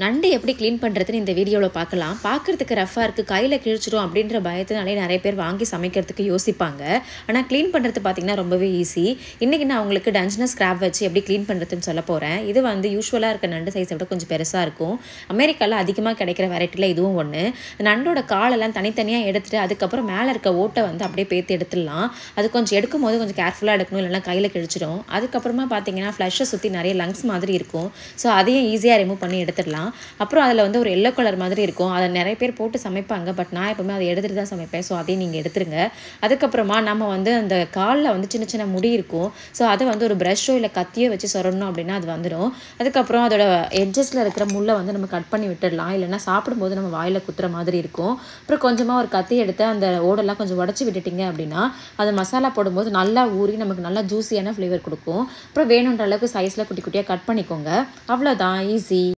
நண்டு எப்படி க்ளீன் பண்ணுறதுன்னு இந்த வீடியோவில் பார்க்கலாம் பார்க்குறதுக்கு ரஃபாக இருக்குது கையில் கிழிச்சிடும் அப்படின்ற பயத்தினாலே நிறைய பேர் வாங்கி சமைக்கிறதுக்கு யோசிப்பாங்க ஆனால் க்ளீன் பண்ணுறது பார்த்திங்கன்னா ரொம்பவே ஈஸி இன்றைக்கி நான் உங்களுக்கு டஞ்சனஸ் ஸ்க்ராப் வச்சு எப்படி க்ளீன் பண்ணுறதுன்னு சொல்ல போகிறேன் இது வந்து யூஸ்வலாக இருக்க நண்டு சைஸை விட கொஞ்சம் பெருசாக இருக்கும் அமெரிக்காவில் அதிகமாக கிடைக்கிற வெரைட்டியில் இதுவும் ஒன்று நண்டோட காலெல்லாம் தனித்தனியாக எடுத்துகிட்டு அதுக்கப்புறம் மேலே இருக்க ஓட்டை வந்து அப்படியே பேத்து எடுத்துடலாம் அது கொஞ்சம் எடுக்கும் போது கொஞ்சம் கேர்ஃபுல்லாக எடுக்கணும் இல்லைனா கையில் கிழிச்சிடும் அதுக்கப்புறமா பார்த்தீங்கன்னா ஃப்ளஷை சுற்றி நிறைய லங்ஸ் மாதிரி இருக்கும் ஸோ அதையும் ஈஸியாக ரிமூவ் பண்ணி எடுத்துடலாம் அப்புறம் அதில் வந்து ஒரு எல்லோ கலர் மாதிரி இருக்கும் அதை நிறைய பேர் போட்டு சமைப்பாங்க பட் நான் எப்பவுமே அதை எடுத்துகிட்டு தான் சமைப்பேன் ஸோ அதையும் நீங்கள் எடுத்துருங்க அதுக்கப்புறமா நம்ம வந்து அந்த காலில் வந்து சின்ன சின்ன முடி இருக்கும் ஸோ அதை வந்து ஒரு ப்ரஷ்ஷோ இல்லை கத்தியோ வச்சு சொரணும் அப்படின்னா அது வந்துடும் அதுக்கப்புறம் அதோட எட்ஜஸில் இருக்கிற முள்ளை வந்து நம்ம கட் பண்ணி விட்டுடலாம் இல்லைன்னா சாப்பிடும்போது நம்ம வாயில் குத்துற மாதிரி இருக்கும் அப்புறம் கொஞ்சமாக ஒரு கத்தி எடுத்து அந்த ஓடெல்லாம் கொஞ்சம் உடச்சி விட்டுட்டிங்க அப்படின்னா அது மசாலா போடும்போது நல்லா ஊறி நமக்கு நல்லா ஜூஸியான ஃப்ளேவர் கொடுக்கும் அப்புறம் வேணுன்ற அளவுக்கு சைஸில் குட்டி குட்டியாக கட் பண்ணிக்கோங்க அவ்வளோதான் ஈஸி